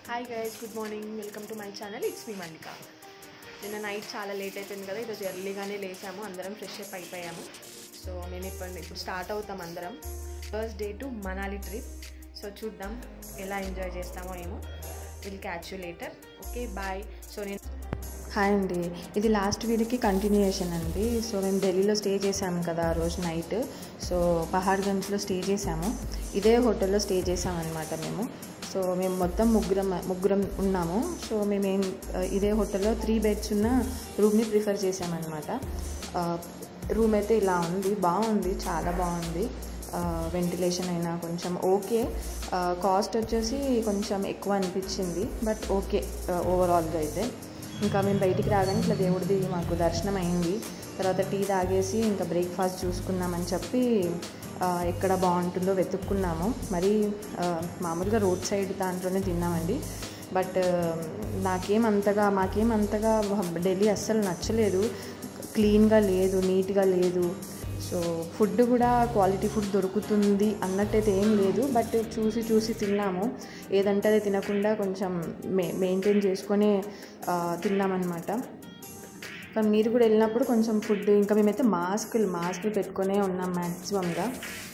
Hi guys good morning welcome to my channel it's me Mallika నిన్న night చాలా late అయిపోయింది కదా ఈరోజు ఎర్లీగానే లేసాము అందరం ఫ్రెష్ అప్ అయిపోయాము సో మేము ఇప్పుడు ఇప్పుడు స్టార్ట్ అవుతాం అందరం first day to Manali trip so చూద్దాం ఎలా ఎంజాయ్ చేస్తామో ఏమో will catch you later okay bye so నేను హాయ్ అండి ఇది లాస్ట్ వీడియోకి కంటిన్యూయేషన్ అండి సో మేము ఢిల్లీలో స్టే చేసాము కదా ఆ రోజు నైట్ సో పహాడ్గంజ్లో స్టే చేసాము ఇదే హోటల్లో స్టే చేసామన్నమాట మేము సో మేము మొత్తం ముగ్గురం ముగ్గురం ఉన్నాము సో మేము ఏం ఇదే హోటల్లో త్రీ బెడ్స్ ఉన్న రూమ్ని ప్రిఫర్ చేసామన్నమాట రూమ్ అయితే ఇలా ఉంది బాగుంది చాలా బాగుంది వెంటిలేషన్ అయినా కొంచెం ఓకే కాస్ట్ వచ్చేసి కొంచెం ఎక్కువ అనిపించింది బట్ ఓకే ఓవరాల్గా అయితే ఇంకా మేము బయటికి రాగానే ఇట్లా దేవుడిది మాకు దర్శనం అయింది తర్వాత టీ తాగేసి ఇంకా బ్రేక్ఫాస్ట్ చూసుకున్నామని చెప్పి ఆ, ఎక్కడ బాగుంటుందో వెతుక్కున్నాము మరి ఆ, మామూలుగా రోడ్ సైడ్ దాంట్లోనే తిన్నామండి బట్ నాకేం అంతగా మాకేం అంతగా ఢిల్లీ అస్సలు నచ్చలేదు క్లీన్గా లేదు నీట్గా లేదు సో ఫుడ్ కూడా క్వాలిటీ ఫుడ్ దొరుకుతుంది అన్నట్టయితే ఏం లేదు బట్ చూసి చూసి తిన్నాము ఏదంటే అది తినకుండా కొంచెం మె మెయింటైన్ చేసుకొని ఆ, తిన్నామన్నమాట కానీ మీరు కూడా వెళ్ళినప్పుడు కొంచెం ఫుడ్ ఇంకా మేమైతే మాస్కులు మాస్కులు పెట్టుకునే ఉన్నాం మ్యాక్సిమంగా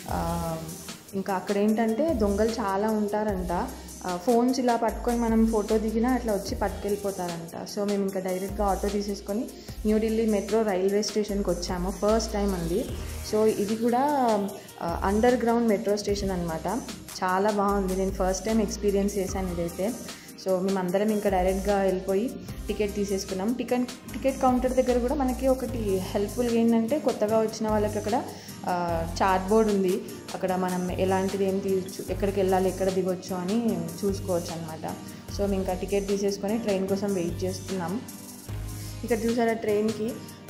ఇంకా అక్కడ ఏంటంటే దొంగలు చాలా ఉంటారంట ఫోన్స్ ఇలా పట్టుకొని మనం ఫోటో దిగినా అట్లా వచ్చి పట్టుకెళ్ళిపోతారంట సో మేము ఇంకా డైరెక్ట్గా ఆటో తీసేసుకొని న్యూఢిల్లీ మెట్రో రైల్వే స్టేషన్కి వచ్చాము ఫస్ట్ టైం అండి సో ఇది కూడా అండర్ గ్రౌండ్ మెట్రో స్టేషన్ అనమాట చాలా బాగుంది నేను ఫస్ట్ టైం ఎక్స్పీరియన్స్ చేశాను ఇదైతే సో మేమందరం ఇంకా డైరెక్ట్గా వెళ్ళిపోయి టికెట్ తీసేసుకున్నాం టికెట్ టికెట్ కౌంటర్ దగ్గర కూడా మనకి ఒకటి హెల్ప్ఫుల్గా ఏంటంటే కొత్తగా వచ్చిన వాళ్ళకి అక్కడ చార్ట్ బోర్డ్ ఉంది అక్కడ మనం ఎలాంటిది ఏం తీయచ్చు ఎక్కడికి వెళ్ళాలి ఎక్కడ దిగొచ్చు అని చూసుకోవచ్చు అనమాట సో మేము ఇంకా టికెట్ తీసేసుకొని ట్రైన్ కోసం వెయిట్ చేస్తున్నాం ఇక్కడ చూసారా ట్రైన్కి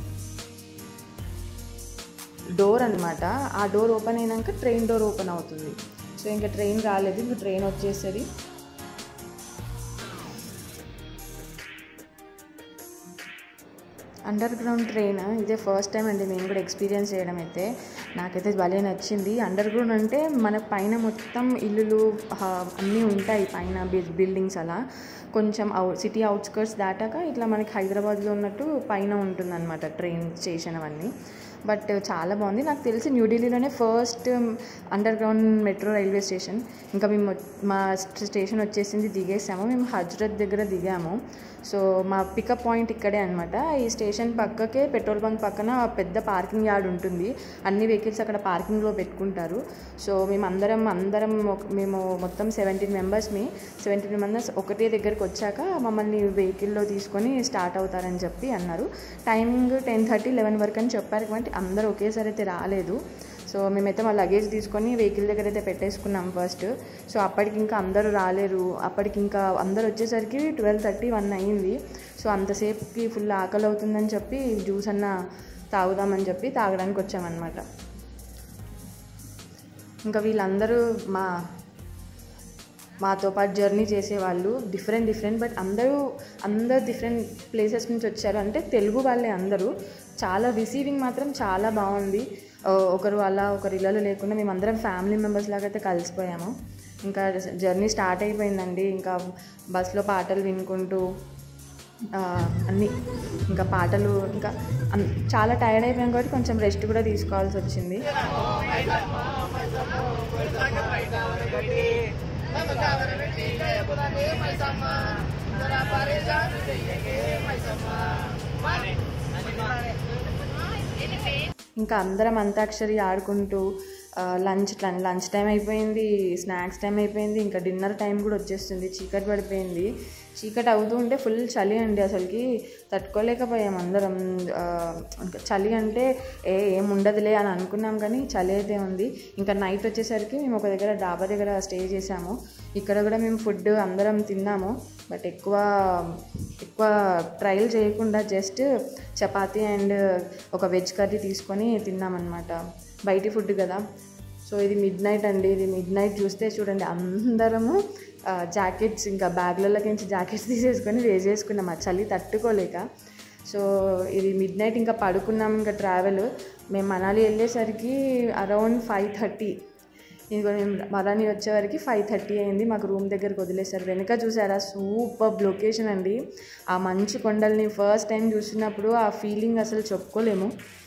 డోర్ అనమాట ఆ డోర్ ఓపెన్ అయినాక ట్రైన్ డోర్ ఓపెన్ అవుతుంది సో ఇంకా ట్రైన్ రాలేదు ఇంకా ట్రైన్ వచ్చేసరి అండర్ గ్రౌండ్ ట్రైన్ ఇదే ఫస్ట్ టైం అండి మేము కూడా ఎక్స్పీరియన్స్ చేయడం అయితే నాకైతే భలే నచ్చింది అండర్ గ్రౌండ్ అంటే మన పైన మొత్తం ఇల్లులు ఆ, అన్నీ ఉంటాయి పైన బిల్- బిల్డింగ్స్ అలా కొంచెం అవు సిటీ అవుట్స్కర్ట్స్ దాటాక ఇట్లా మనకి హైదరాబాద్లో ఉన్నట్టు పైన ఉంటుందన్నమాట ట్రైన్ స్టేషన్ అవన్నీ బట్ చాలా బాగుంది నాకు తెలిసి న్యూఢిల్లీలోనే first underground metro railway station ఇంకా మేము వ- మా స్టేషన్ వచ్చేసింది దిగేసాము మేము హజ్రత్ దగ్గర దిగాము సో మా పికప్ పాయింట్ ఇక్కడే అనమాట ఈ స్టేషన్ పక్కకే పెట్రోల్ బంక్ పక్కన పెద్ద పార్కింగ్ యార్డ్ ఉంటుంది అన్ని వెహికల్స్ అక్కడ పార్కింగ్లో పెట్టుకుంటారు సో మేము అందరం అందరం ఒక- మేము మొత్తం సెవెంటీన్ మెంబర్స్మి సెవెంటీన్ మెంబర్స్ ఒకటే దగ్గరికి వచ్చాక మమ్మల్ని వెహికల్లో తీసుకొని స్టార్ట్ అవుతారని చెప్పి అన్నారు టైమింగ్ టెన్ థర్టీ లెవెన్ వరకు అని చెప్పారు కాబట్టి అందరూ ఒకేసారి అయితే రాలేదు సో మేమైతే మా లగేజ్ తీసుకొని వెహికల్ దగ్గర అయితే పెట్టేసుకున్నాం ఫస్ట్ సో అప్పటికి ఇంకా అందరూ రాలేరు అప్పటికి ఇంకా అందరు వచ్చేసరికి ట్వెల్వ్ థర్టీ వన్ అయింది సో అంతసేపుకి ఫుల్ ఆకలి అవుతుందని చెప్పి జ్యూస్ అన్న తాగుదామని చెప్పి తాగడానికి వచ్చామన్నమాట ఇంకా వీళ్ళందరూ మా మాతో పాటు జర్నీ చేసేవాళ్ళు డిఫరెంట్ డిఫరెంట్ బట్ అందరూ అందరు డిఫరెంట్ ప్లేసెస్ నుంచి వచ్చారు అంటే తెలుగు వాళ్ళే అందరూ చాలా రిసీవింగ్ మాత్రం చాలా బాగుంది ఆ, ఒకరు అలా ఒకరు ఇళ్ళలో లేకుండా మేము అందరం ఫ్యామిలీ మెంబర్స్ లాగా అయితే కలిసిపోయాము ఇంకా జర్నీ స్టార్ట్ అయిపోయిందండి ఇంకా బస్లో పాటలు వినుకుంటూ ఆ, అన్నీ ఇంకా పాటలు ఇంకా అన్- చాలా టైర్డ్ అయిపోయాం కాబట్టి కొంచెం రెస్ట్ కూడా తీసుకోవాల్సి వచ్చింది ఇంకా అందరం అంతాక్షరి ఆడుకుంటూ లంచ్ లంచ్ టైం అయిపోయింది స్నాక్స్ టైం అయిపోయింది ఇంకా డిన్నర్ టైం కూడా వచ్చేస్తుంది చీకటి పడిపోయింది చీకటి అవుతూ ఉంటే ఫుల్ చలి అండి అసలుకి తట్టుకోలేకపోయాం అందరం ఆ, ఇంకా చలి అంటే ఏ ఏం ఉండదులే అని అనుకున్నాం కానీ చలి అయితే ఉంది ఇంకా నైట్ వచ్చేసరికి మేము ఒక దగ్గర డాబా దగ్గర స్టే చేసాము ఇక్కడ కూడా మేము ఫుడ్ అందరం తిన్నాము బట్ ఎక్కువ ఎక్కువ ట్రయల్ చేయకుండా జస్ట్ చపాతీ అండ్ ఒక వెజ్ కర్రీ తీసుకొని తిన్నామన్నమాట బయటి ఫుడ్ కదా సో ఇది మిడ్ నైట్ అండి ఇది మిడ్ నైట్ చూస్తే చూడండి అందరము జాకెట్స్ ఇంకా బ్యాగ్లలోకి నుంచి జాకెట్స్ తీసేసుకొని వేసేసుకున్నాం ఆ చలి తట్టుకోలేక సో ఇది మిడ్ నైట్ ఇంకా పడుకున్నాం ఇంకా ట్రావెల్ మేము మనాలి వెళ్ళేసరికి అరౌండ్ ఫైవ్ థర్టీ ఇది మేము మరాని వచ్చేవరకు ఫైవ్ థర్టీ అయింది మాకు రూమ్ దగ్గరకు వదిలేశారు వెనక చూసారా సూపర్ లొకేషన్ అండి ఆ మంచు కొండల్ని ఫస్ట్ టైం చూసినప్పుడు ఆ ఫీలింగ్ అసలు చెప్పుకోలేము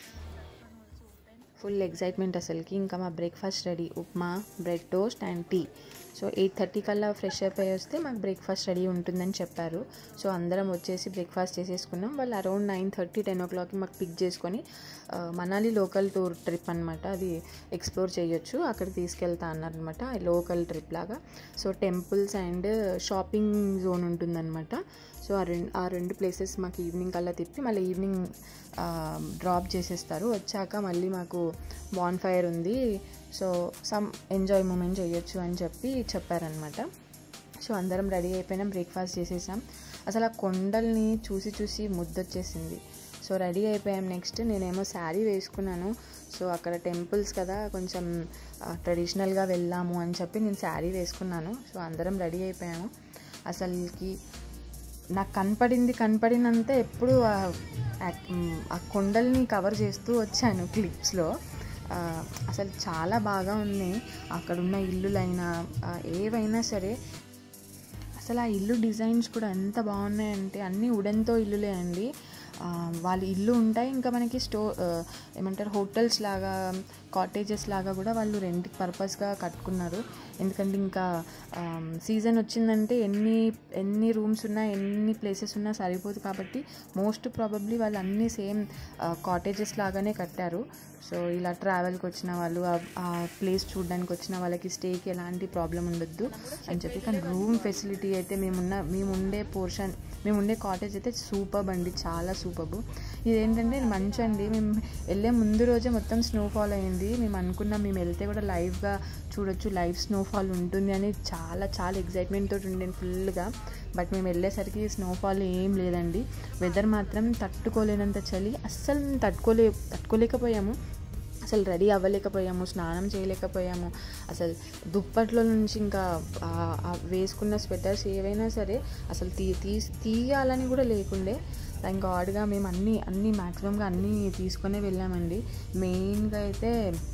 ఫుల్ ఎగ్జైట్మెంట్ అసలుకి ఇంకా మా breakfast ready upma bread toast and tea so eight thirty కల్లా ఫ్రెష్ అప్ అయ్యి వస్తే మాకు బ్రేక్ఫాస్ట్ రెడీ ఉంటుందని చెప్పారు సో అందరం వచ్చేసి బ్రేక్ఫాస్ట్ చేసేసుకున్నాం వాళ్ళు అరౌండ్ నైన్ థర్టీ టెన్ ఓ క్లాక్కి మాకు పిక్ చేసుకొని ఆ, మనాలి లోకల్ టూర్ ట్రిప్ అనమాట అది ఎక్స్ప్లోర్ చేయొచ్చు అక్కడికి తీసుకెళ్తా అన్నారనమాట లోకల్ ట్రిప్ లాగా so temples and shopping zone ఉంటుందన్నమాట సో ఆ రెండు ఆ రెండు ప్లేసెస్ మాకు ఈవినింగ్ కల్లా తిప్పి మళ్ళీ ఈవినింగ్ డ్రాప్ చేసేస్తారు వచ్చాక మళ్ళీ మాకు బాన్ ఫైర్ ఉంది సో సమ్ ఎంజాయ్ మూమెంట్ చేయొచ్చు అని చెప్పి చెప్పారనమాట సో అందరం రెడీ అయిపోయినాం బ్రేక్ఫాస్ట్ చేసేసాం అసలు ఆ కొండల్ని చూసి చూసి ముద్దొచ్చేసింది సో రెడీ అయిపోయాం నెక్స్ట్ నేనేమో శారీ వేసుకున్నాను సో అక్కడ టెంపుల్స్ కదా కొంచెం ట్రెడిషనల్గా వెళ్ళాము అని చెప్పి నేను శారీ వేసుకున్నాను సో అందరం రెడీ అయిపోయాము అసలుకి నాకు కనపడింది కనపడినంత ఎప్పుడు ఆ- యాక్- మ్, ఆ కొండల్ని కవర్ చేస్తూ వచ్చాను క్లిప్స్లో ఆ, అసలు చాలా బాగా ఉన్నాయి అక్కడున్న ఇల్లులైనా ఆ, ఏవైనా సరే అసలు ఆ ఇల్లు డిజైన్స్ కూడా ఎంత బాగున్నాయంటే అన్నీ ఉడెన్తో ఇల్లులే అండి ఆ, వాళ్ళ ఇల్లు ఉంటాయి ఇంకా మనకి స్టో ఆ, ఏమంటారు హోటల్స్ లాగా కాటేజెస్ లాగా కూడా వాళ్ళు రెంట్ పర్పస్గా కట్టుకున్నారు ఎందుకంటే ఇంకా సీజన్ వచ్చిందంటే ఎన్ని ఎన్ని రూమ్స్ ఉన్నా ఎన్ని ప్లేసెస్ ఉన్నా సరిపోదు కాబట్టి మోస్ట్ ప్రాబబ్లీ వాళ్ళు అన్నీ సేమ్ కాటేజెస్ లాగానే కట్టారు సో ఇలా ట్రావెల్కి వచ్చిన వాళ్ళు ఆ- ఆ ప్లేస్ చూడడానికి వచ్చిన వాళ్ళకి స్టేకి ఎలాంటి ప్రాబ్లం ఉండొద్దు అని చెప్పి కానీ రూమ్ ఫెసిలిటీ అయితే మేమున్న మేము ఉండే పోర్షన్ మేము ఉండే కాటేజ్ అయితే సూపర్ అండి చాలా సూపర్ ఇదేంటంటే మంచి అండి మేము వెళ్ళే ముందు రోజే మొత్తం స్నోఫాల్ అయింది మేము అనుకున్నాం మేము వెళ్తే కూడా లైవ్గా చూడొచ్చు లైవ్ స్నోఫాల్ ఉంటుంది అని చాలా చాలా ఎగ్జైట్మెంట్ తోటి ఉండే ఫుల్గా బట్ మేము వెళ్ళేసరికి స్నోఫాల్ ఏం లేదండి వెదర్ మాత్రం తట్టుకోలేనంత చలి అస్సలు మేము తట్టుకోలే తట్టుకోలేకపోయాము అసలు రెడీ అవ్వలేకపోయాము స్నానం చేయలేకపోయాము అసలు దుప్పట్లో నుంచి ఇంకా ఆ- ఆ వేసుకున్న స్వెటర్స్ ఏవైనా సరే అసలు తీ తీ తీయాలని కూడా లేకుండే థ్యాంక్ గాడ్గా మేము అన్నీ అన్నీ మ్యాక్సిమంగా అన్నీ తీసుకొనే వెళ్ళామండి మెయిన్గా అయితే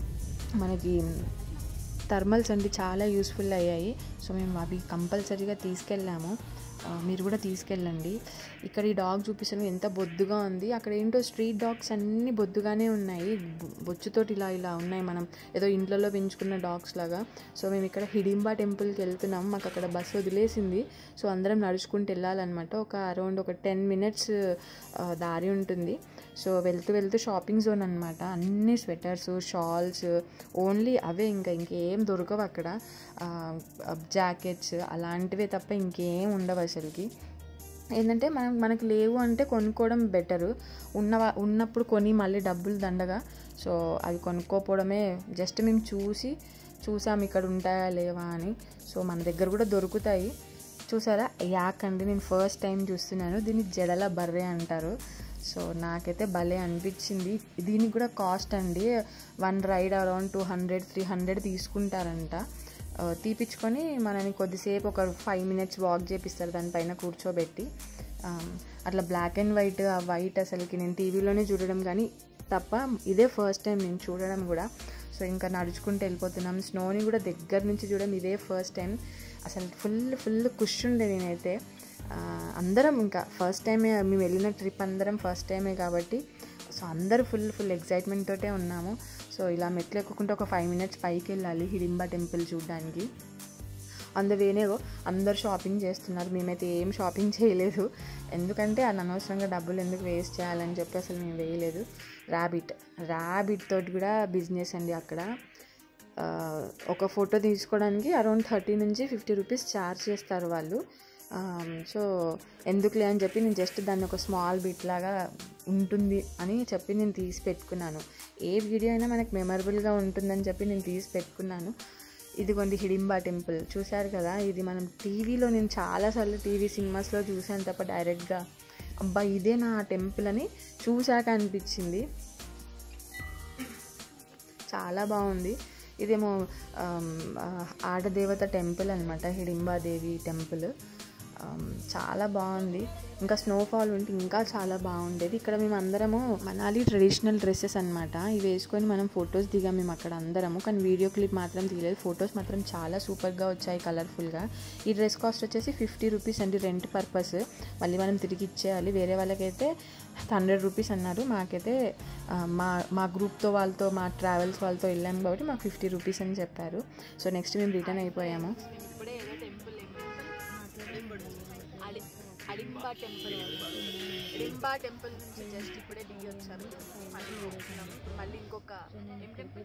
మనకి థర్మల్స్ అండి చాలా యూస్ఫుల్ అయ్యాయి సో మేము అవి కంపల్సరీగా తీసుకెళ్ళాము ఆ, మీరు కూడా తీసుకెళ్ళండి ఇక్కడ ఈ డాగ్ చూపిస్తాను ఎంత బొద్దుగా ఉంది అక్కడ ఏంటో స్ట్రీట్ డాగ్స్ అన్నీ బొద్దుగానే ఉన్నాయి బొ- బొచ్చుతోటి ఇలా ఇలా ఉన్నాయి మనం ఏదో ఇంట్లలో పెంచుకున్న డాగ్స్ లాగా సో మేము ఇక్కడ హిడింబా టెంపుల్కి వెళ్తున్నాం మాకు అక్కడ బస్సు వదిలేసింది సో అందరం నడుచుకుంటూ వెళ్ళాలన్నమాట ఒక అరౌండ్ ఒక టెన్ మినిట్స్ దారి ఉంటుంది సో వెళ్తూ వెళ్తూ షాపింగ్ జోన్ అనమాట అన్ని స్వెటర్స్ షాల్స్ ఓన్లీ అవే ఇంకా ఇంకేం దొరకవు అక్కడ జాకెట్స్ అలాంటివే తప్ప ఇంకేం ఉండవు అసలుకి ఏంటంటే మనం మనకు లేవు అంటే కొనుక్కోవడం బెటరు ఉన్న ఉన్నప్పుడు కొని మళ్ళీ డబ్బులు దండగా సో అవి కొనుక్కోపోవడమే జస్ట్ మేము చూసి చూసాం ఇక్కడ ఉంటాయా లేవా అని సో మన దగ్గర కూడా దొరుకుతాయి చూసారా యాక్ అండి నేను ఫస్ట్ టైం చూస్తున్నాను దీన్ని జడల బర్రె అంటారు సో నాకైతే భలే అనిపించింది దీనికి కూడా కాస్ట్ అండి one ride around two hundred three hundred తీసుకుంటారంట ఆ, తీపిచ్చుకొని మనని కొద్దిసేపు ఒక ఫైవ్ మినిట్స్ వాక్ చేపిస్తారు దానిపైన కూర్చోబెట్టి ఆ, అట్లా బ్లాక్ అండ్ వైట్ ఆ వైట్ అసలుకి నేను టీవీలోనే చూడడం కానీ తప్ప ఇదే ఫస్ట్ టైం నేను చూడడం కూడా సో ఇంకా నడుచుకుంటూ వెళ్ళిపోతున్నాం స్నోని కూడా దగ్గర నుంచి చూడడం ఇదే ఫస్ట్ టైం అసలు ఫుల్ ఫుల్ కుష్ ఉండే నేనైతే ఆ, అందరం ఇంకా ఫస్ట్ టైమే మేము వెళ్ళిన ట్రిప్ అందరం ఫస్ట్ టైమే కాబట్టి సో అందరూ ఫుల్ ఫుల్ ఎగ్జైట్మెంట్ తోటే ఉన్నాము సో ఇలా మెట్లు ఎక్కుకుంటే ఒక ఫైవ్ మినిట్స్ పైకి వెళ్ళాలి హిడింబా టెంపుల్ చూడడానికి అంద వేనేగో అందరు షాపింగ్ చేస్తున్నారు మేమైతే ఏం షాపింగ్ చేయలేదు ఎందుకంటే అది అనవసరంగా డబ్బులు ఎందుకు వేస్ట్ చేయాలని చెప్పి అసలు మేము వేయలేదు ర్యాబిట్ ర్యాబిట్ తోటి కూడా బిజినెస్ అండి అక్కడ ఆ, ఒక ఫోటో తీసుకోవడానికి అరౌండ్ థర్టీ నుంచి ఫిఫ్టీ రూపీస్ ఛార్జ్ చేస్తారు వాళ్ళు సో ఎందుకులే అని చెప్పి నేను జస్ట్ దాన్ని ఒక స్మాల్ బిట్ లాగా ఉంటుంది అని చెప్పి నేను తీసి పెట్టుకున్నాను ఏ వీడియో అయినా మనకు మెమరబుల్గా ఉంటుందని చెప్పి నేను తీసి పెట్టుకున్నాను ఇదిగోండి హిడింబా టెంపుల్ చూశారు కదా ఇది మనం టీవీలో నేను చాలాసార్లు టీవీ సినిమాస్లో చూసాను తప్ప డైరెక్ట్గా అబ్బా ఇదే నా టెంపుల్ అని చూశాక అనిపించింది చాలా బాగుంది ఇదేమో ఆమ్, ఆ, ఆడదేవత టెంపుల్ అనమాట హిడింబాదేవి టెంపుల్ ఆమ్, చాలా బాగుంది ఇంకా స్నోఫాల్ ఉంటే ఇంకా చాలా బాగుండేది ఇక్కడ మేము అందరము మనాలి ట్రెడిషనల్ డ్రెస్సెస్ అనమాట ఇవి వేసుకొని మనం ఫొటోస్ దిగాం మేము అక్కడ అందరము కానీ వీడియో క్లిప్ మాత్రం తీయలేదు ఫొటోస్ మాత్రం చాలా సూపర్గా వచ్చాయి కలర్ఫుల్గా ఈ డ్రెస్ కాస్ట్ వచ్చేసి ఫిఫ్టీ రూపీస్ అండి రెంట్ పర్పస్ మళ్ళీ మనం తిరిగి ఇచ్చేయాలి వేరే వాళ్ళకైతే హండ్రెడ్ రూపీస్ అన్నారు మాకైతే ఆ, మా మా గ్రూప్తో వాళ్ళతో మా ట్రావెల్స్ వాళ్ళతో వెళ్ళాము కాబట్టి మాకు ఫిఫ్టీ రూపీస్ అని చెప్పారు సో నెక్స్ట్ మేము రిటర్న్ అయిపోయాము ఇప్పుడే ఏదో temple Hadimba temple Hadimba temple నుంచి జస్ట్ ఇప్పుడే దిగి వచ్చారు మళ్ళీ పోతున్నాం. మళ్ళీ ఇంకొక ఏం టెంపుల్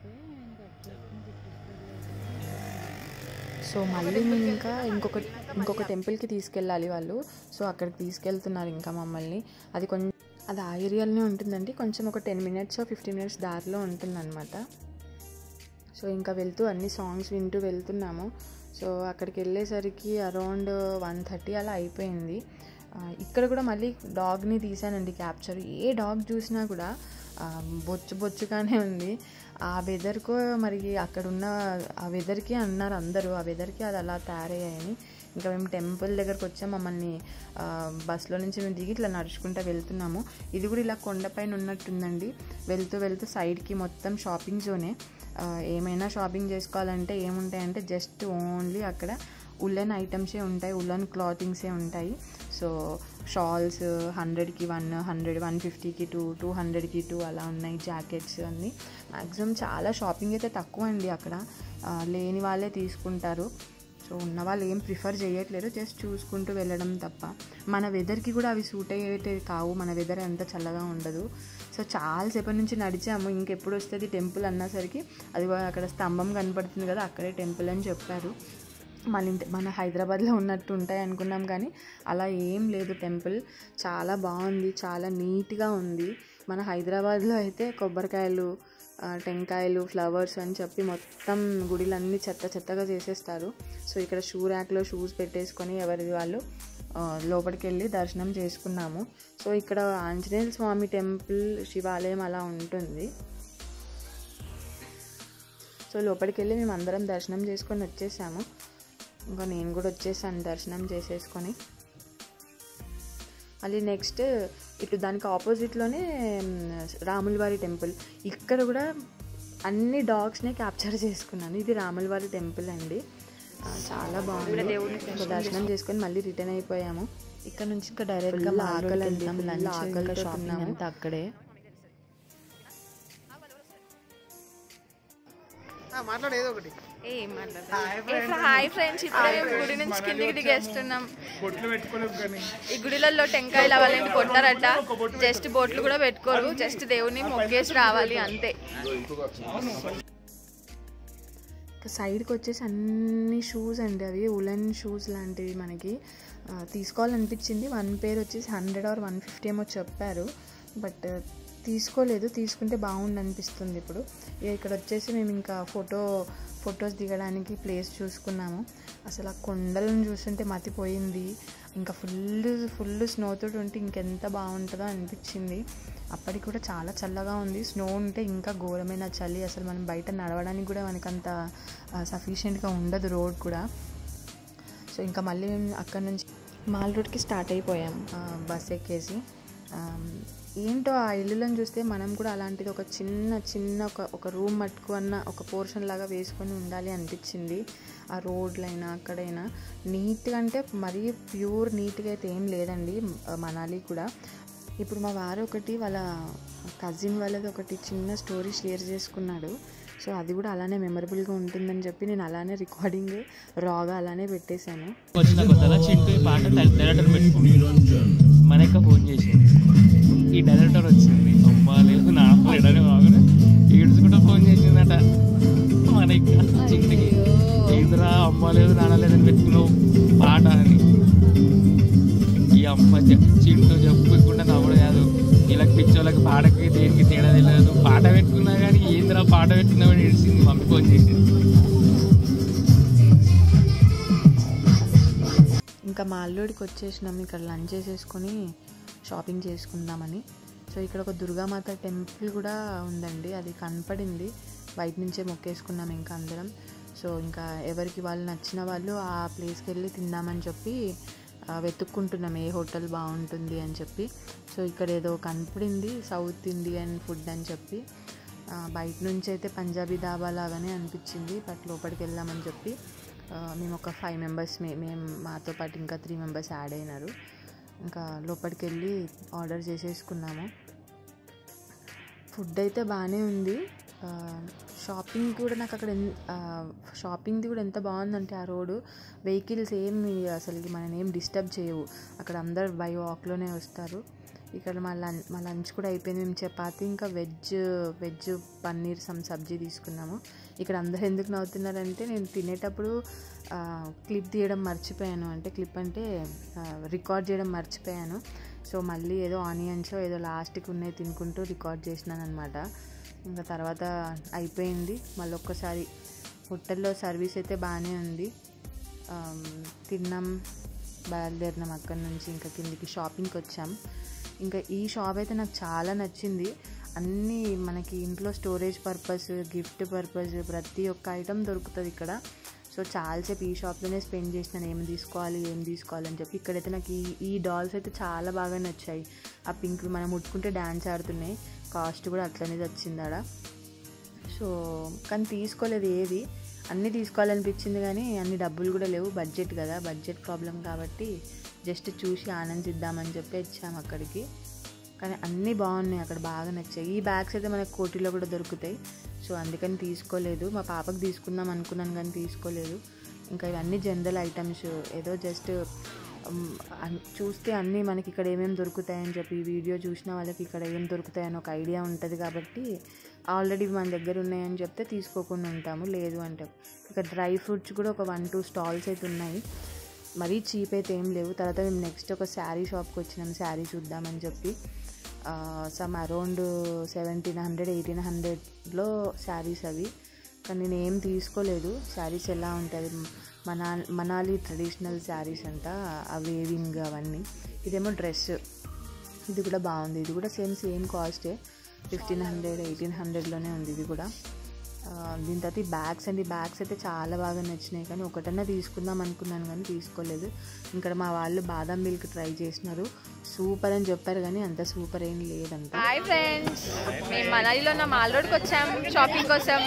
సో మళ్ళీ మేము ఇంకా ఇంకొక ఇంకొక టెంపుల్కి తీసుకెళ్ళాలి వాళ్ళు సో అక్కడికి తీసుకెళ్తున్నారు ఇంకా మమ్మల్ని అది కొంచెం అది ఆ ఏరియాలోనే ఉంటుందండి కొంచెం ఒక టెన్ మినిట్స్ ఫిఫ్టీన్ మినిట్స్ దారిలో ఉంటుందన్నమాట సో ఇంకా వెళ్తూ అన్ని సాంగ్స్ వింటూ వెళ్తున్నాము సో అక్కడికి వెళ్ళేసరికి అరౌండ్ వన్ థర్టీ అలా అయిపోయింది ఆ, ఇక్కడ కూడా మళ్ళీ డాగ్ని తీసానండి క్యాప్చర్ ఏ డాగ్ చూసినా కూడా ఆ, బొచ్చు బొచ్చుగానే ఉంది ఆ వెదర్కో మరి అక్కడ ఉన్న ఆ వెదర్కి అన్నారు అందరూ ఆ వెదర్కి అది అలా తయారయ్యాయని ఇంకా మేము టెంపుల్ దగ్గరకు వచ్చాం మమ్మల్ని ఆ, బస్సులో నుంచి మేము దిగి ఇట్లా నడుచుకుంటూ వెళ్తున్నాము ఇది కూడా ఇలా కొండపైన ఉన్నట్టుందండి వెళ్తూ వెళ్తూ సైడ్కి మొత్తం షాపింగ్ జోనే ఆ, ఏమైనా షాపింగ్ చేసుకోవాలంటే ఏముంటాయంటే జస్ట్ ఓన్లీ అక్కడ ఉల్లెన్ ఐటమ్సే ఉంటాయి ఉల్లెన్ క్లాతింగ్సే ఉంటాయి సో షాల్స్ హండ్రెడ్కి వన్ హండ్రెడ్ వన్ ఫిఫ్టీకి టూ టూ హండ్రెడ్కి టూ అలా ఉన్నాయి జాకెట్స్ అన్నీ మ్యాక్సిమం చాలా షాపింగ్ అయితే తక్కువ అండి అక్కడ ఆ, లేని వాళ్ళే తీసుకుంటారు సో ఉన్న వాళ్ళు ఏం ప్రిఫర్ చేయట్లేరు జస్ట్ చూసుకుంటూ వెళ్ళడం తప్ప మన వెదర్కి కూడా అవి సూట్ అయ్యేటివి కావు మన వెదర్ అంత చల్లగా ఉండదు సో చాలాసేపటి నుంచి నడిచాము ఇంకెప్పుడు వస్తుంది టెంపుల్ అన్నసరికి అది అక్కడ స్తంభం కనపడుతుంది కదా అక్కడే టెంపుల్ అని చెప్పారు మన ఇంటి మన హైదరాబాద్లో ఉన్నట్టు ఉంటాయి అనుకున్నాం కానీ అలా ఏం లేదు టెంపుల్ చాలా బాగుంది చాలా నీట్గా ఉంది మన హైదరాబాద్లో అయితే కొబ్బరికాయలు ఆ, టెంకాయలు ఫ్లవర్స్ అని చెప్పి మొత్తం గుడిలన్నీ చెత్త చెత్తగా చేసేస్తారు సో ఇక్కడ షూ ర్యాక్లో షూస్ పెట్టేసుకొని ఎవరిది వాళ్ళు ఆ, లోపలికి వెళ్ళి దర్శనం చేసుకున్నాము సో ఇక్కడ ఆంజనేయ స్వామి టెంపుల్ శివాలయం అలా ఉంటుంది సో లోపలికి వెళ్ళి మేము అందరం దర్శనం చేసుకొని వచ్చేసాము ఇంకా నేను కూడా వచ్చేసాను దర్శనం చేసేసుకొని మళ్ళీ నెక్స్ట్ ఇటు దానికి ఆపోజిట్లోనే రాములవారి టెంపుల్ ఇక్కడ కూడా అన్ని డాగ్స్నే క్యాప్చర్ చేసుకున్నాను ఇది రాములవారి టెంపుల్ అండి ఆ, చాలా బాగుంది ఇంకా దర్శనం చేసుకొని మళ్ళీ రిటర్న్ అయిపోయాము ఇక్కడ నుంచి ఇంకా డైరెక్ట్గా ఆకలి వెళ్తాం లంచ్ ఆకలి షాపింగ్ అంతా అక్కడే మాట్లాడేది ఒకటి ఏం మాట్లాడదు హాయ్ ఫ్రెండ్స్ ఇప్పుడే మేము గుడి నుంచి కిందికి దిగేస్తున్నాం బొట్లు పెట్టుకోలేవు కానీ ఈ గుడిలలో టెంకాయలు అవన్నీ కొట్టారట జస్ట్ బొట్లు కూడా పెట్టుకోరు జస్ట్ దేవుని మొక్కేసి రావాలి అంతే ఇంకా సైడ్కి వచ్చేసి అన్ని షూస్ అండి అవి ఉలెన్ షూస్ లాంటివి మనకి ఆ, తీసుకోవాలనిపించింది వన్ పేర్ వచ్చేసి హండ్రెడ్ ఆర్ వన్ ఫిఫ్టీ ఏమో చెప్పారు బట్ తీసుకోలేదు తీసుకుంటే బాగుండు అనిపిస్తుంది ఇప్పుడు ఇక ఇక్కడ వచ్చేసి మేము ఇంకా ఫోటో ఫొటోస్ దిగడానికి ప్లేస్ చూసుకున్నాము అసలు ఆ కొండలను చూస్తుంటే మతిపోయింది ఇంకా ఫుల్ ఫుల్ స్నోతో ఉంటే ఇంకెంత బాగుంటుందో అనిపించింది అప్పటికి కూడా చాలా చల్లగా ఉంది స్నో ఉంటే ఇంకా ఘోరమైన చలి అసలు మనం బయట నడవడానికి కూడా మనకంత సఫిషియెంట్గా ఉండదు రోడ్ కూడా సో ఇంకా మళ్ళీ మేము అక్కడ నుంచి మాల్ రోడ్కి స్టార్ట్ అయిపోయాం ఆ, బస్ ఎక్కేసి ఆ, ఏంటో ఆ ఇల్లులను చూస్తే మనం కూడా అలాంటిది ఒక చిన్న చిన్న ఒక ఒక రూమ్ మట్టుకు అన్న ఒక పోర్షన్ లాగా వేసుకొని ఉండాలి అనిపించింది ఆ రోడ్లైనా అక్కడైనా నీట్గా అంటే మరీ ప్యూర్ నీట్గా అయితే ఏం లేదండి ఆ, మనాలి కూడా ఇప్పుడు మా వారు ఒకటి వాళ్ళ కజిన్ వాళ్ళది ఒకటి చిన్న స్టోరీ షేర్ చేసుకున్నాడు సో అది కూడా అలానే మెమరబుల్గా ఉంటుందని చెప్పి నేను అలానే రికార్డింగ్ రాగా అలానే పెట్టేశాను వచ్చిన కొత్తలో చింటూ ఈ పాట డైరెక్టర్ పెట్టుకుంది మనక్క ఫోన్ చేసింది ఈ డైరెక్టర్ వచ్చింది అమ్మా లేదు నాన్న లేడని బాగున్నా ఈడ్చుకుంటూ ఫోన్ చేసిందట మనక్క చింటికి ఏంద్రా అమ్మ లేదు నాన్న లేదని పెట్టుకున్నావు పాట అని ఈ అమ్మ చె- చింటూ చెప్పుకుంటే నవ్వడం కాదు వీళ్ళకి పిచ్చోళ్ళకి పాటకి దేనికి తేడా తెలియదు పాట పెట్టుకున్నా కానీ ఏంద్రా పాట పెట్టుకున్నామని ఏడిసింది మమ్మీ ఫోన్ చేసింది ఇంకా మా అల్లుడికి వచ్చేసినాం ఇక్కడ లంచ్ చేసేసుకొని షాపింగ్ చేసుకుందామని సో ఇక్కడ ఒక దుర్గామాత టెంపుల్ కూడా ఉందండి అది కనపడింది బయట నుంచే మొక్కేసుకున్నాం ఇంకా అందరం సో ఇంకా ఎవరికి వాళ్ళు నచ్చిన వాళ్ళు ఆ ప్లేస్కి వెళ్ళి తిందామని చెప్పి ఆ, వెతుక్కుంటున్నాం ఏ హోటల్ బాగుంటుంది అని చెప్పి సో ఇక్కడ ఏదో కనపడింది సౌత్ ఇండియన్ ఫుడ్ అని చెప్పి ఆ, బయట నుంచి అయితే పంజాబీ ధాబా లాగానే అనిపించింది బట్ లోపలికి వెళ్దామని చెప్పి ఆ, మేము ఒక ఫైవ్ మెంబర్స్ మే మేము మాతో పాటు ఇంకా త్రీ మెంబర్స్ యాడ్ అయినారు ఇంకా లోపలికి వెళ్ళి ఆర్డర్ చేసేసుకున్నాము ఫుడ్ అయితే బాగానే ఉంది ఆ, షాపింగ్ కూడా నాకు అక్కడ ఎన్- ఆ, షాపింగ్ది కూడా ఎంత బాగుందంటే ఆ రోడ్డు వెహికల్స్ ఏమి అసలు మన ఏం డిస్టర్బ్ చేయవు అక్కడ అందరు బై వాక్లోనే వస్తారు ఇక్కడ మా లంచ్ మా లంచ్ కూడా అయిపోయింది మేము చపాతి ఇంకా veg veg paneer some sabzi తీసుకున్నాము ఇక్కడ అందరు ఎందుకు నవ్వుతున్నారంటే నేను తినేటప్పుడు క్లిప్ తీయడం మర్చిపోయాను అంటే క్లిప్ అంటే రికార్డ్ చేయడం మర్చిపోయాను సో మళ్ళీ ఏదో ఆనియన్స్ ఏదో లాస్ట్కి ఉన్నాయి తినుకుంటూ రికార్డ్ చేసినాను అనమాట ఇంకా తర్వాత అయిపోయింది మళ్ళీ ఒక్కసారి హోటల్లో సర్వీస్ అయితే బాగానే ఉంది ఆమ్, తిన్నాం బయలుదేరినాం అక్కడి నుంచి ఇంకా కిందికి షాపింగ్కి వచ్చాం ఇంకా ఈ షాప్ అయితే నాకు చాలా నచ్చింది అన్నీ మనకి ఇంట్లో స్టోరేజ్ పర్పస్ గిఫ్ట్ పర్పస్ ప్రతి ఒక్క ఐటెం దొరుకుతుంది ఇక్కడ సో చాలాసేపు ఈ షాప్లోనే స్పెండ్ చేసినాను ఏం తీసుకోవాలి ఏం తీసుకోవాలని చెప్పి ఇక్కడైతే నాకు ఈ ఈ డాల్స్ అయితే చాలా బాగా నచ్చాయి ఆ పింక్ మనం ముట్టుకుంటే డ్యాన్స్ ఆడుతున్నాయి కాస్ట్ కూడా అట్లనే వచ్చింది ఆడ సో కానీ తీసుకోలేదు ఏది అన్నీ తీసుకోవాలనిపించింది కానీ అన్ని డబ్బులు కూడా లేవు బడ్జెట్ కదా బడ్జెట్ ప్రాబ్లం కాబట్టి జస్ట్ చూసి ఆనందిద్దామని చెప్పి వచ్చాము అక్కడికి కానీ అన్నీ బాగున్నాయి అక్కడ బాగా నచ్చాయి ఈ బ్యాగ్స్ అయితే మనకు కోటిలో కూడా దొరుకుతాయి సో అందుకని తీసుకోలేదు మా పాపకు తీసుకుందాం అనుకున్నాను కానీ తీసుకోలేదు ఇంకా ఇవన్నీ జనరల్ ఐటమ్స్ ఏదో జస్ట్ చూస్తే అన్నీ మనకి ఇక్కడ ఏమేమి దొరుకుతాయని చెప్పి ఈ వీడియో చూసిన వాళ్ళకి ఇక్కడ ఏం దొరుకుతాయని ఒక ఐడియా ఉంటుంది కాబట్టి ఆల్రెడీ మన దగ్గర ఉన్నాయని చెప్తే తీసుకోకుండా ఉంటాము లేదు అంటే ఇక్కడ డ్రై ఫ్రూట్స్ కూడా ఒక వన్ టూ స్టాల్స్ అయితే ఉన్నాయి మరీ చీప్ అయితే ఏం లేవు తర్వాత మేము నెక్స్ట్ ఒక శారీ షాప్కి వచ్చినాం శారీ చూద్దామని చెప్పి some around seventeen hundred eighteen హండ్రెడ్లో శారీస్ అవి కానీ నేను ఏం తీసుకోలేదు శారీస్ ఎలా ఉంటుంది మనా మనాలి ట్రెడిషనల్ శారీస్ అంట ఆ వేవింగ్ అవన్నీ ఇదేమో డ్రెస్ ఇది కూడా బాగుంది ఇది కూడా సేమ్ సేమ్ కాస్టే ఫిఫ్టీన్ హండ్రెడ్ ఎయిటీన్ హండ్రెడ్లోనే ఉంది ఇది కూడా ఆ, దీని తర్వాత ఈ బ్యాగ్స్ అండి బ్యాగ్స్ అయితే చాలా బాగా నచ్చినాయి కానీ ఒకటన్నా తీసుకుందాం అనుకున్నాను కానీ తీసుకోలేదు ఇక్కడ మా వాళ్ళు బాదం మిల్క్ ట్రై చేసినారు సూపర్ అని చెప్పారు కానీ అంత సూపర్ ఏం లేదంట హాయ్ ఫ్రెండ్స్ మేము మనాలిలో ఉన్న మాల్ రోడ్కి వచ్చాం షాపింగ్ కోసం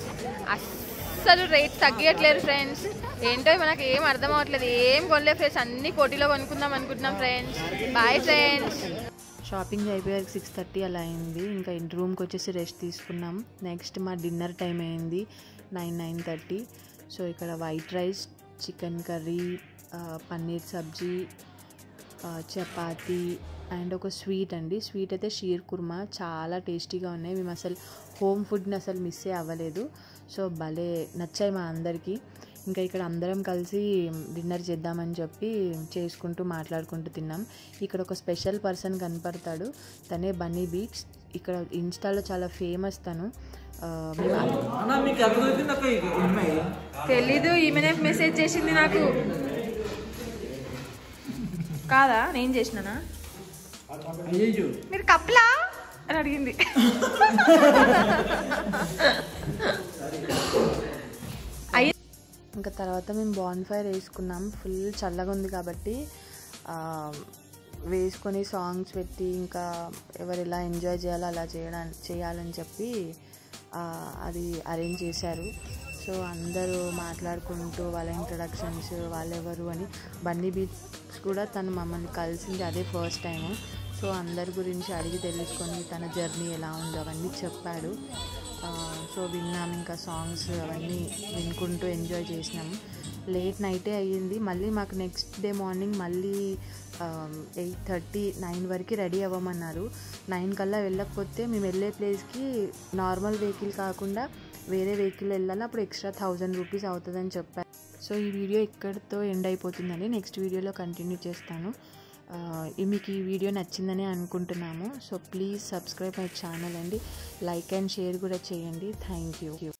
అస్సలు రేట్ తగ్గట్లేదు ఫ్రెండ్స్ ఏంటో మనకు ఏం అర్థం అవ్వట్లేదు ఏం కొనలేదు ఫ్రెండ్స్ అన్ని కోటిలో కొనుక్కుందాం అనుకుంటున్నాం ఫ్రెండ్స్ బాయ్ ఫ్రెండ్స్ షాపింగ్ అయిపోయాక సిక్స్ థర్టీ అలా అయింది ఇంకా ఇంటి రూమ్కి వచ్చేసి రెస్ట్ తీసుకున్నాం నెక్స్ట్ మా డిన్నర్ టైం అయింది నైన్ నైన్ థర్టీ సో ఇక్కడ white rice chicken curry paneer sabzi ఆ, చపాతీ అండ్ ఒక స్వీట్ అండి స్వీట్ అయితే షీర్ కుర్మా చాలా టేస్టీగా ఉన్నాయి మేము అసలు హోమ్ ఫుడ్ని అసలు మిస్సే అవ్వలేదు సో భలే నచ్చాయి మా అందరికీ ఇంకా ఇక్కడ అందరం కలిసి డిన్నర్ చేద్దామని చెప్పి చేసుకుంటూ మాట్లాడుకుంటూ తిన్నాం ఇక్కడ ఒక స్పెషల్ పర్సన్ కనపడతాడు తనే బన్నీ బీట్స్ ఇక్కడ ఇన్స్టాలో చాలా ఫేమస్ తను ఆ, మేము అన్న మీకు ఎక్కడ దొరికింది అక్క ఈ అమ్మాయి తెలీదు ఈమెనే మెసేజ్ చేసింది నాకు కాదా నేను చేసినానా అయ్యో మీరు కప్లా అని అడిగింది అయ్యి ఇంకా తర్వాత మేము బాన్ ఫైర్ వేసుకున్నాం ఫుల్ చల్లగా ఉంది కాబట్టి ఆ, వేసుకొని సాంగ్స్ పెట్టి ఇంకా ఎవరు ఎలా ఎంజాయ్ చేయాలో అలా చేయడానికి చేయాలని చెప్పి ఆ, అది అరేంజ్ చేశారు సో అందరూ మాట్లాడుకుంటూ వాళ్ళ ఇంట్రడక్షన్స్ వాళ్ళెవరు అని బన్నీ బీచ్ కూడా తను మమ్మల్ని కలిసింది అదే ఫస్ట్ టైము సో అందరి గురించి అడిగి తెలుసుకొని తన జర్నీ ఎలా ఉందో అవన్నీ చెప్పాడు ఆ, సో విన్నాం ఇంకా సాంగ్స్ అవన్నీ వినుకుంటూ ఎంజాయ్ చేసినాము లేట్ నైటే అయ్యింది మళ్ళీ మాకు నెక్స్ట్ డే మార్నింగ్ మళ్ళీ ఎయిట్ థర్టీ నైన్ వరకు రెడీ అవ్వమన్నారు నైన్ కల్లా వెళ్ళకపోతే మేము వెళ్ళే ప్లేస్కి నార్మల్ వెహికల్ కాకుండా వేరే వెహికల్ వెళ్ళాలి అప్పుడు ఎక్స్ట్రా థౌజండ్ రూపీస్ అవుతుందని చెప్పారు సో ఈ వీడియో ఇక్కడితో ఎండ్ అయిపోతుందండి నెక్స్ట్ వీడియోలో కంటిన్యూ చేస్తాను ఆ, ఈ- మీకు ఈ వీడియో నచ్చిందని అనుకుంటున్నాము so please subscribe my channel అండి లైక్ అండ్ షేర్ కూడా చేయండి థ్యాంక్ యూ